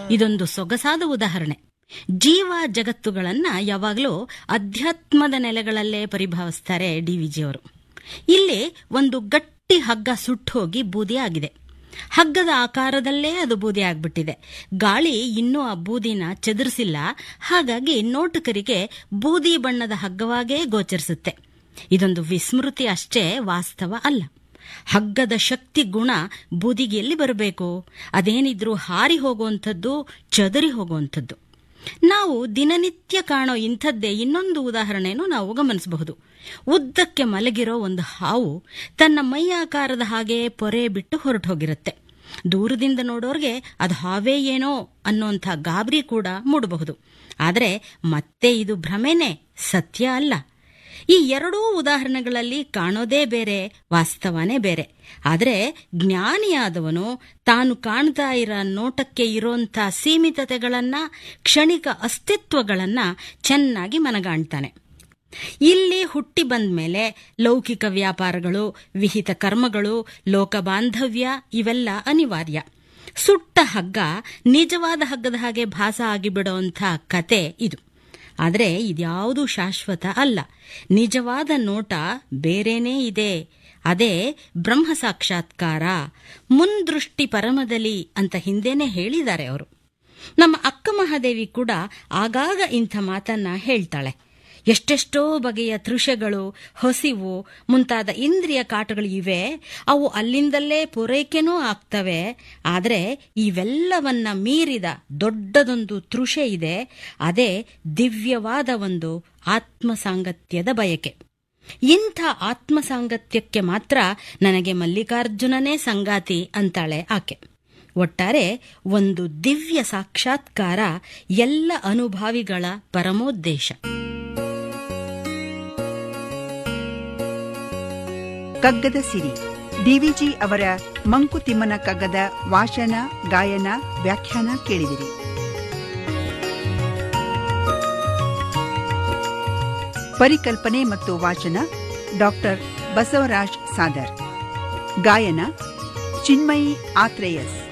ಇದೊಂದು ಸೊಗಸಾದ ಉದಾಹರಣೆ ಜೀವ ಜಗತ್ತುಗಳನ್ನ ಯಾವಾಗಲೂ ಅಧ್ಯಾತ್ಮದ ನೆಲೆಗಳಲ್ಲೇ ಪರಿಭಾವಿಸ್ತಾರೆ ಡಿ ವಿಜಿಯವರು ಇಲ್ಲಿ ಒಂದು ಗಟ್ಟಿ ಹಗ್ಗ ಸುಟ್ಟು ಹೋಗಿ ಬೂದಿ ಆಗಿದೆ ಹಗ್ಗದ ಆಕಾರದಲ್ಲೇ ಅದು ಬೂದಿ ಆಗ್ಬಿಟ್ಟಿದೆ ಗಾಳಿ ಇನ್ನೂ ಆ ಬೂದಿನ ಚದುರಿಸಿಲ್ಲ ಹಾಗಾಗಿ ನೋಟುಕರಿಗೆ ಬೂದಿ ಬಣ್ಣದ ಹಗ್ಗವಾಗೇ ಗೋಚರಿಸುತ್ತೆ ಇದೊಂದು ವಿಸ್ಮೃತಿ ಅಷ್ಟೇ ವಾಸ್ತವ ಅಲ್ಲ ಹಗ್ಗದ ಶಕ್ತಿ ಗುಣ ಬೂದಿಗೆ ಎಲ್ಲಿ ಬರಬೇಕು ಅದೇನಿದ್ರೂ ಹಾರಿ ಹೋಗುವಂಥದ್ದು ಚದರಿ ಹೋಗುವಂಥದ್ದು ನಾವು ದಿನನಿತ್ಯ ಕಾಣೋ ಇಂಥದ್ದೇ ಇನ್ನೊಂದು ಉದಾಹರಣೆಯನ್ನು ನಾವು ಗಮನಿಸಬಹುದು ಉದ್ದಕ್ಕೆ ಮಲಗಿರೋ ಒಂದು ಹಾವು ತನ್ನ ಮೈ ಆಕಾರದ ಹಾಗೆ ಪೊರೆ ಬಿಟ್ಟು ಹೊರಟು ಹೋಗಿರುತ್ತೆ ದೂರದಿಂದ ನೋಡೋರ್ಗೆ ಅದು ಹಾವೇ ಏನೋ ಅನ್ನೋಂಥ ಗಾಬರಿ ಕೂಡ ಮೂಡಬಹುದು ಆದರೆ ಮತ್ತೆ ಇದು ಭ್ರಮೆನೇ ಸತ್ಯ ಅಲ್ಲ ಈ ಎರಡೂ ಉದಾಹರಣೆಗಳಲ್ಲಿ ಕಾಣೋದೇ ಬೇರೆ ವಾಸ್ತವನೇ ಬೇರೆ ಆದರೆ ಜ್ಞಾನಿಯಾದವನು ತಾನು ಕಾಣ್ತಾ ಇರೋ ನೋಟಕ್ಕೆ ಇರೋಂಥ ಸೀಮಿತತೆಗಳನ್ನ ಕ್ಷಣಿಕ ಅಸ್ತಿತ್ವಗಳನ್ನ ಚೆನ್ನಾಗಿ ಮನಗಾಣ್ತಾನೆ ಇಲ್ಲಿ ಹುಟ್ಟಿ ಬಂದ ಮೇಲೆ ಲೌಕಿಕ ವ್ಯಾಪಾರಗಳು ವಿಹಿತ ಕರ್ಮಗಳು ಲೋಕ ಬಾಂಧವ್ಯ ಇವೆಲ್ಲ ಅನಿವಾರ್ಯ ಸುಟ್ಟ ಹಗ್ಗ ನಿಜವಾದ ಹಗ್ಗದ ಹಾಗೆ ಭಾಸ ಆಗಿಬಿಡೋಂಥ ಕತೆ ಇದು ಆದರೆ ಇದ್ಯಾವುದೂ ಶಾಶ್ವತ ಅಲ್ಲ ನಿಜವಾದ ನೋಟ ಬೇರೆನೇ ಇದೆ ಅದೇ ಬ್ರಹ್ಮ ಸಾಕ್ಷಾತ್ಕಾರ ಮುಂದೃಷ್ಟಿ ಪರಮದಲ್ಲಿ ಅಂತ ಹಿಂದೆನೆ ಹೇಳಿದ್ದಾರೆ ಅವರು ನಮ್ಮ ಅಕ್ಕ ಮಹಾದೇವಿ ಕೂಡ ಆಗಾಗ ಇಂಥ ಮಾತನ್ನ ಹೇಳ್ತಾಳೆ ಎಷ್ಟೆಷ್ಟೋ ಬಗೆಯ ತೃಷಗಳು ಹಸಿವು ಮುಂತಾದ ಇಂದ್ರಿಯ ಕಾಟಗಳು ಇವೆ ಅವು ಅಲ್ಲಿಂದಲೇ ಪೂರೈಕೆನೂ ಆಗ್ತವೆ ಆದರೆ ಇವೆಲ್ಲವನ್ನ ಮೀರಿದ ದೊಡ್ಡದೊಂದು ತೃಷೆ ಇದೆ ಅದೇ ದಿವ್ಯವಾದ ಒಂದು ಆತ್ಮ ಸಾಂಗತ್ಯದ ಬಯಕೆ ಇಂಥ ಆತ್ಮ ಸಾಂಗತ್ಯಕ್ಕೆ ಮಾತ್ರ ನನಗೆ ಮಲ್ಲಿಕಾರ್ಜುನನೇ ಸಂಗಾತಿ ಅಂತಾಳೆ ಆಕೆ ಒಟ್ಟಾರೆ ಒಂದು ದಿವ್ಯ ಸಾಕ್ಷಾತ್ಕಾರ ಎಲ್ಲ ಅನುಭಾವಿಗಳ ಪರಮೋದ್ದೇಶ ಕಗ್ಗದ ಸಿರಿ ಡಿವಿಜಿ ಅವರ ಮಂಕುತಿಮ್ಮನ ಕಗ್ಗದ ವಾಚನ ಗಾಯನ ವ್ಯಾಖ್ಯಾನ ಕೇಳಿದಿರಿ ಪರಿಕಲ್ಪನೆ ಮತ್ತು ವಾಚನ ಡಾಕ್ಟರ್ ಬಸವರಾಜ್ ಸಾದರ್ ಗಾಯನ ಚಿನ್ಮಯಿ ಆತ್ರೇಯಸ್